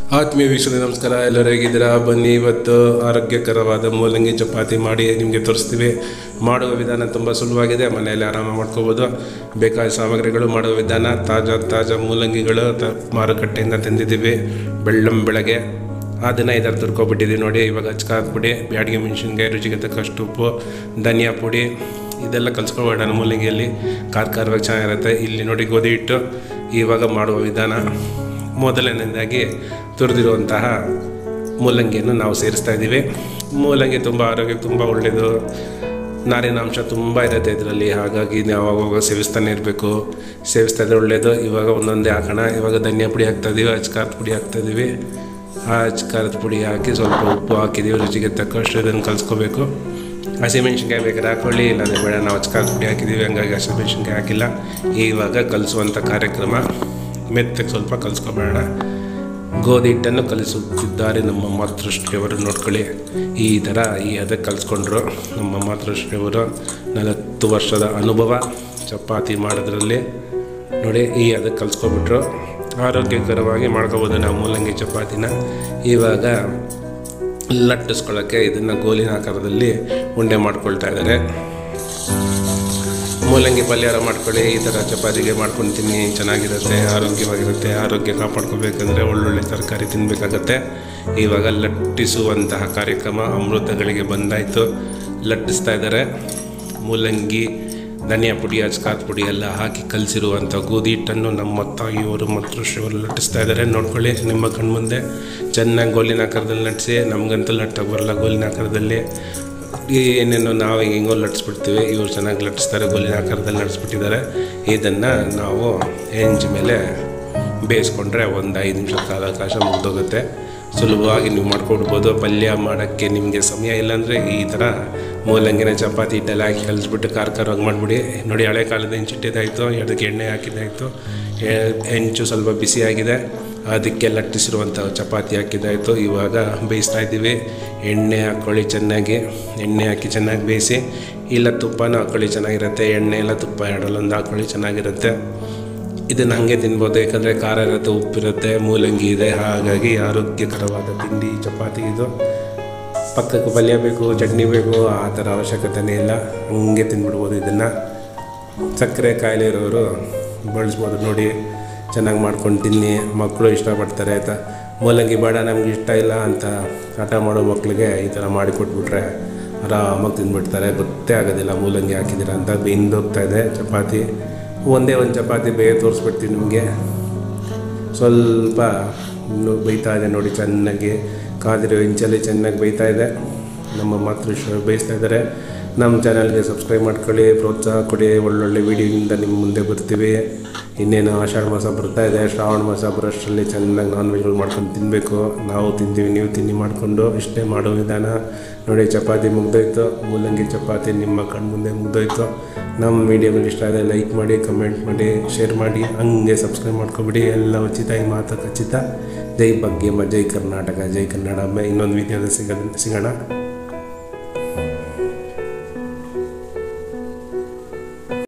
ಆತ್ಮೀಯ ವೀಕ್ಷಣೆ ನಮಸ್ಕಾರ ಎಲ್ಲರೂ ಹೇಗಿದ್ದೀರಾ ಬನ್ನಿ ಇವತ್ತು ಆರೋಗ್ಯಕರವಾದ ಮೂಲಂಗಿ ಚಪಾತಿ ಮಾಡಿ ನಿಮಗೆ ತೋರಿಸ್ತೀವಿ ಮಾಡುವ ವಿಧಾನ ತುಂಬ ಸುಲಭವಾಗಿದೆ ಮನೆಯಲ್ಲಿ ಆರಾಮ ಮಾಡ್ಕೋಬೋದು ಬೇಕಾದ ಸಾಮಗ್ರಿಗಳು ಮಾಡುವ ವಿಧಾನ ತಾಜಾ ತಾಜಾ ಮೂಲಂಗಿಗಳು ತ ಮಾರುಕಟ್ಟೆಯಿಂದ ತಂದಿದ್ದೀವಿ ಬೆಳ್ಳಂ ಬೆಳಗ್ಗೆ ಆ ದಿನ ಇದರ ತುರ್ಕೊಬಿಟ್ಟಿದ್ದೀವಿ ನೋಡಿ ಇವಾಗ ಅಚ್ಕಾರದ ಪುಡಿ ಬ್ಯಾಡಿಗೆ ಮೆಣಸಿನ್ಕಾಯಿ ರುಚಿಗೆ ತಕ್ಕಷ್ಟು ಉಪ್ಪು ಧನಿಯಾ ಪುಡಿ ಇದೆಲ್ಲ ಕಲ್ಸ್ಕೊಬೇಡ ಮೂಲಂಗಿಯಲ್ಲಿ ಖಾರ ಖಾರವಾಗಿ ಚೆನ್ನಾಗಿರುತ್ತೆ ಇಲ್ಲಿ ನೋಡಿ ಗೋಧಿ ಹಿಟ್ಟು ಇವಾಗ ಮಾಡುವ ವಿಧಾನ ಮೊದಲನೇದಾಗಿ ತುರಿದಿರುವಂತಹ ಮೂಲಂಗಿಯನ್ನು ನಾವು ಸೇರಿಸ್ತಾ ಇದ್ದೀವಿ ಮೂಲಂಗಿ ತುಂಬ ಆರೋಗ್ಯಕ್ಕೆ ತುಂಬ ಒಳ್ಳೆಯದು ನಾರಿನಾಂಶ ತುಂಬ ಇರುತ್ತೆ ಇದರಲ್ಲಿ ಹಾಗಾಗಿ ನಾವು ಅವಾಗ ಸೇವಿಸ್ತಾನೆ ಇರಬೇಕು ಸೇವಿಸ್ತಾ ಇದ್ರೆ ಒಳ್ಳೆಯದು ಇವಾಗ ಒಂದೊಂದೇ ಹಾಕೋಣ ಇವಾಗ ಧನಿಯಾ ಪುಡಿ ಹಾಕ್ತಾ ಇದೀವಿ ಅಚ್ಕಾರದ ಪುಡಿ ಹಾಕ್ತಾ ಇದೀವಿ ಆ ಅಚ್ಕಾರದ ಪುಡಿ ಹಾಕಿ ಸ್ವಲ್ಪ ಉಪ್ಪು ಹಾಕಿದ್ದೀವಿ ರುಚಿಗೆ ತಕ್ಕಷ್ಟು ಇದನ್ನು ಕಲಿಸ್ಕೋಬೇಕು ಹಸಿಮೆಣ್ಸಿನ್ಕಾಯಿ ಬೇಕಾದ್ರೆ ಹಾಕೊಳ್ಳಿ ಇಲ್ಲಾಂದರೆ ಬೇಡ ನಾವು ಅಚ್ಕಾರದ ಪುಡಿ ಹಾಕಿದ್ದೀವಿ ಹಂಗಾಗಿ ಹಸಿಮೆಣ್ಸಿನ್ಕಾಯಿ ಹಾಕಿಲ್ಲ ಇವಾಗ ಕಲಿಸುವಂಥ ಕಾರ್ಯಕ್ರಮ ಮೆತ್ತಗೆ ಸ್ವಲ್ಪ ಕಲಿಸ್ಕೊಬೇಡ ಗೋಧಿ ಹಿಟ್ಟನ್ನು ಕಲಿಸುತ್ತಿದ್ದಾರೆ ನಮ್ಮ ಮಾತೃಶ್ರೀಯವರು ನೋಡ್ಕೊಳ್ಳಿ ಈ ಥರ ಈ ಅದಕ್ಕೆ ಕಲಿಸ್ಕೊಂಡ್ರು ನಮ್ಮ ಮಾತೃಶ್ರೀಯವರು ನಲವತ್ತು ವರ್ಷದ ಅನುಭವ ಚಪಾತಿ ಮಾಡೋದ್ರಲ್ಲಿ ನೋಡಿ ಈ ಅದಕ್ಕೆ ಕಲಿಸ್ಕೊಬಿಟ್ರು ಆರೋಗ್ಯಕರವಾಗಿ ಮಾಡ್ಕೋಬೋದು ನಾವು ಮೂಲಂಗಿ ಚಪಾತಿನ ಇವಾಗ ಲಟ್ಟಿಸ್ಕೊಳ್ಳೋಕ್ಕೆ ಇದನ್ನು ಗೋಲಿನ ಆಕಾರದಲ್ಲಿ ಉಂಡೆ ಮಾಡ್ಕೊಳ್ತಾ ಇದ್ದಾರೆ ಮೂಲಂಗಿ ಪಲ್ಯಾರ ಮಾಡ್ಕೊಳ್ಳಿ ಈ ಥರ ಚಪಾತಿಗೆ ಮಾಡ್ಕೊಂಡು ತಿನ್ನಿ ಚೆನ್ನಾಗಿರುತ್ತೆ ಆರೋಗ್ಯವಾಗಿರುತ್ತೆ ಆರೋಗ್ಯ ಕಾಪಾಡ್ಕೋಬೇಕಂದ್ರೆ ಒಳ್ಳೊಳ್ಳೆ ತರಕಾರಿ ತಿನ್ನಬೇಕಾಗತ್ತೆ ಇವಾಗ ಲಟ್ಟಿಸುವಂತಹ ಕಾರ್ಯಕ್ರಮ ಅಮೃತಗಳಿಗೆ ಬಂದಾಯಿತು ಲಟ್ಟಿಸ್ತಾ ಇದ್ದಾರೆ ಮೂಲಂಗಿ ಧನಿಯಾ ಪುಡಿ ಅಚ್ಕಾರದ ಪುಡಿ ಎಲ್ಲ ಹಾಕಿ ಕಲಸಿರುವಂಥ ಗೋಧಿ ಹಿಟ್ಟನ್ನು ನಮ್ಮ ತಾಯಿಯವರು ಮತ್ತು ಶ್ರೀಯವರು ಲಟ್ಟಿಸ್ತಾ ಇದ್ದಾರೆ ನೋಡ್ಕೊಳ್ಳಿ ನಿಮ್ಮ ಕಣ್ಮುಂದೆ ಚೆನ್ನಾಗಿ ಗೋಲಿನ ಆಕಾರದಲ್ಲಿ ಲಟ್ಟಿಸಿ ನಮಗಂತೂ ಲಟ್ಟಕ್ಕೆ ಬರಲ್ಲ ಗೋಲಿನ ಆಕಾರದಲ್ಲಿ ಈ ಏನೇನೋ ನಾವು ಹಿಂಗೋ ಲಟ್ಟಿಸ್ಬಿಡ್ತೀವಿ ಇವ್ರು ಚೆನ್ನಾಗಿ ಲಟ್ಟಿಸ್ತಾರೆ ಗೋಲಿನ ಆಕಾರದಲ್ಲಿ ಲಟ್ಟಿಸ್ಬಿಟ್ಟಿದ್ದಾರೆ ಇದನ್ನು ನಾವು ಹೆಂಚ್ ಮೇಲೆ ಬೇಯಿಸ್ಕೊಂಡ್ರೆ ಒಂದು ಐದು ನಿಮಿಷ ಕಾಲಾವಕಾಶ ಮುಗ್ದೋಗುತ್ತೆ ಸುಲಭವಾಗಿ ನೀವು ಮಾಡ್ಕೊಡ್ಬೋದು ಪಲ್ಯ ಮಾಡೋಕ್ಕೆ ನಿಮಗೆ ಸಮಯ ಇಲ್ಲಾಂದರೆ ಈ ಥರ ಮೂಲಂಗಿನ ಚಪಾತಿ ಹಿಟ್ಟೆಲ್ಲ ಹಾಕಿ ಕಲಿಸ್ಬಿಟ್ಟು ಖಾರ ಖಾರವಾಗಿ ಮಾಡಿಬಿಡಿ ನೋಡಿ ಹಳೆ ಕಾಲದ ಹೆಂಚಿಟ್ಟಿದ್ದಾಯಿತು ಅದಕ್ಕೆ ಎಣ್ಣೆ ಹಾಕಿದ್ದಾಯಿತು ಹೆಂಚು ಸ್ವಲ್ಪ ಬಿಸಿಯಾಗಿದೆ ಅದಕ್ಕೆ ಲಟ್ಟಿಸಿರುವಂಥ ಚಪಾತಿ ಹಾಕಿದ್ದಾಯಿತು ಇವಾಗ ಬೇಯಿಸ್ತಾ ಇದ್ದೀವಿ ಎಣ್ಣೆ ಹಾಕ್ಕೊಳ್ಳಿ ಚೆನ್ನಾಗಿ ಎಣ್ಣೆ ಹಾಕಿ ಚೆನ್ನಾಗಿ ಬೇಯಿಸಿ ಇಲ್ಲ ತುಪ್ಪನೂ ಹಾಕ್ಕೊಳ್ಳಿ ಚೆನ್ನಾಗಿರುತ್ತೆ ಎಣ್ಣೆ ಇಲ್ಲ ತುಪ್ಪ ಎರಡಲ್ಲೊಂದು ಹಾಕ್ಕೊಳ್ಳಿ ಚೆನ್ನಾಗಿರುತ್ತೆ ಇದನ್ನು ಹಾಗೆ ತಿನ್ಬೋದು ಯಾಕಂದರೆ ಖಾರ ಇರುತ್ತೆ ಉಪ್ಪಿರುತ್ತೆ ಮೂಲಂಗಿ ಇದೆ ಹಾಗಾಗಿ ಆರೋಗ್ಯಕರವಾದ ತಿಂಡಿ ಚಪಾತಿ ಇದು ಪಕ್ಕಕ್ಕೆ ಪಲ್ಯ ಬೇಕು ಚಟ್ನಿ ಬೇಕು ಆ ಥರ ಅವಶ್ಯಕತೆನೇ ಇಲ್ಲ ಹಂಗೆ ತಿನ್ಬಿಡ್ಬೋದು ಇದನ್ನು ಸಕ್ಕರೆ ಕಾಯಿಲೆ ಇರೋರು ಬಳಸ್ಬೋದು ನೋಡಿ ಚೆನ್ನಾಗಿ ಮಾಡ್ಕೊಂಡು ತಿನ್ನಿ ಮಕ್ಕಳು ಇಷ್ಟಪಡ್ತಾರೆ ಆಯಿತಾ ಮೂಲಂಗಿ ಬೇಡ ನಮ್ಗೆ ಇಷ್ಟ ಇಲ್ಲ ಅಂತ ಹಠ ಮಾಡೋ ಮಕ್ಕಳಿಗೆ ಈ ಥರ ಮಾಡಿ ಕೊಟ್ಬಿಟ್ರೆ ಆರಾಮಾಗಿ ತಿಂದ್ಬಿಡ್ತಾರೆ ಗೊತ್ತೇ ಆಗೋದಿಲ್ಲ ಮೂಲಂಗಿ ಹಾಕಿದ್ದೀರ ಅಂತ ಬೆಂದೋಗ್ತಾ ಇದೆ ಚಪಾತಿ ಒಂದೇ ಒಂದು ಚಪಾತಿ ಬೇಗ ತೋರಿಸ್ಬಿಡ್ತೀನಿ ನಿಮಗೆ ಸ್ವಲ್ಪ ಇನ್ನು ಬೇಯ್ತಾ ಇದೆ ನೋಡಿ ಚೆನ್ನಾಗಿ ಕಾದಿರೋ ಹೆಂಚಲ್ಲಿ ಚೆನ್ನಾಗಿ ಬೇಯ್ತಾ ಇದೆ ನಮ್ಮ ಮಾತೃಶ್ರೀ ಬೇಯಿಸ್ತಾ ಇದ್ದಾರೆ ನಮ್ಮ ಚಾನಲ್ಗೆ ಸಬ್ಸ್ಕ್ರೈಬ್ ಮಾಡ್ಕೊಳ್ಳಿ ಪ್ರೋತ್ಸಾಹ ಕೊಡಿ ಒಳ್ಳೊಳ್ಳೆ ವೀಡಿಯೋಯಿಂದ ನಿಮ್ಮ ಮುಂದೆ ಬರ್ತೀವಿ ಇನ್ನೇನು ಆಷಾಢ ಮಾಸ ಬರ್ತಾ ಇದೆ ಶ್ರಾವಣ ಮಾಸ ಬರೋಷ್ಟರಲ್ಲಿ ಚೆನ್ನಾಗಿ ನಾನ್ ವೆಜ್ಗಳು ಮಾಡ್ಕೊಂಡು ತಿನ್ನಬೇಕು ನಾವು ತಿಂತೀವಿ ನೀವು ತಿನ್ನಿ ಮಾಡಿಕೊಂಡು ಇಷ್ಟೇ ಮಾಡೋ ವಿಧಾನ ನೋಡಿ ಚಪಾತಿ ಮುಗ್ದೋಯ್ತು ಮೂಲಂಗಿ ಚಪಾತಿ ನಿಮ್ಮ ಕಣ್ಮುಂದೆ ಮುಗ್ದೋಯ್ತು ನಮ್ಮ ವೀಡಿಯೋಗಳು ಇಷ್ಟ ಆದರೆ ಲೈಕ್ ಮಾಡಿ ಕಮೆಂಟ್ ಮಾಡಿ ಶೇರ್ ಮಾಡಿ ಹಂಗೆ ಸಬ್ಸ್ಕ್ರೈಬ್ ಮಾಡ್ಕೊಬಿಡಿ ಎಲ್ಲ ಉಚಿತ ಈ ಮಾತು ಖಚಿತ ಜೈ ಭಾಗ್ಯಮ್ಮ ಜೈ ಕರ್ನಾಟಕ ಜೈ ಕನ್ನಡ ಇನ್ನೊಂದು ವೀಡಿಯೋದ ಸಿಗ ಸಿಗೋಣ